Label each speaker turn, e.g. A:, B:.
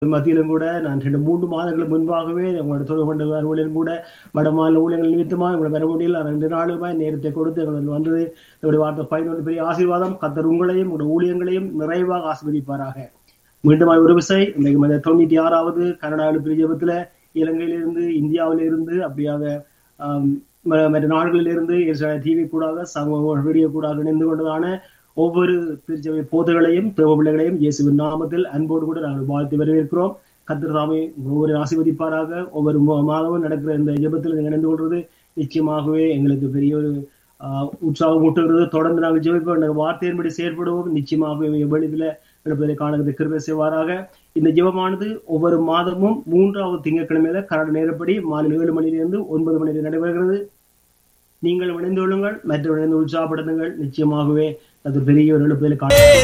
A: மத்தியிலும் கூட நான் ரெண்டு மூன்று மாதங்களுக்கு முன்பாகவே உங்களோட தொடர்பு கொண்ட ஊழியரும் கூட வடமாநில ஊழியர்கள் நிமித்தமாக உங்களை வர முடியல ரெண்டு நாளுமாய் நேரத்தை கொடுத்து எங்களுக்கு வந்தது என்னுடைய வார்த்தை பதினொன்று பெரிய ஆசீர்வாதம் கத்தர் உங்களையும் உங்களுடைய ஊழியங்களையும் நிறைவாக ஆஸ்வதிப்பாராக மீண்டும் ஒரு விசை இன்றைக்கு இந்த தொண்ணூத்தி ஆறாவது கனடாவில் பிரிஜபத்துல இலங்கையிலிருந்து இந்தியாவிலிருந்து அப்படியாக ஆம், ம- மற்ற நாடுகளிலிருந்து டிவி கூடாக சமூக வீடியோ கூடாக இணைந்து கொண்டதான ஒவ்வொரு திருச்சபை போதுகளையும் தேவ பிள்ளைகளையும் இயேசுவின் நாமத்தில் அன்போடு கூட நாங்கள் வாழ்த்து வரவேற்கிறோம் கத்திர சாமி ஒவ்வொரு ஆசீர்வதிப்பாராக ஒவ்வொரு மா- மாதமும் நடக்கிற இந்த ஜெபத்தில் நீங்கள் இணைந்து கொள்வது நிச்சயமாகவே எங்களுக்கு பெரிய ஒரு ஆஹ், உற்சாகம் ஊட்டுகிறது தொடர்ந்து நாங்கள் ஜெபிப்போம் எங்கள் வார்த்தையின்படி செயற்படுவோம் நிச்சயமாகவே வெளியில நடப்பதை காணுகிறது கிருபை செய்வாராக இந்த ஜெபமானது ஒவ்வொரு மாதமும் மூன்றாவது திங்கட்கிழமையில கரடு நேரப்படி மாலை ஏழு மணியிலிருந்து ஒன்பது மணியில் நடைபெறுகிறது நீங்கள் இணைந்து கொள்ளுங்கள் மற்றவர்கள் இணைந்து உற்சாகப்படுத்துங்கள் நிச்சயமாகவே அது பெரிய ஒரு எழுப்புதலை காண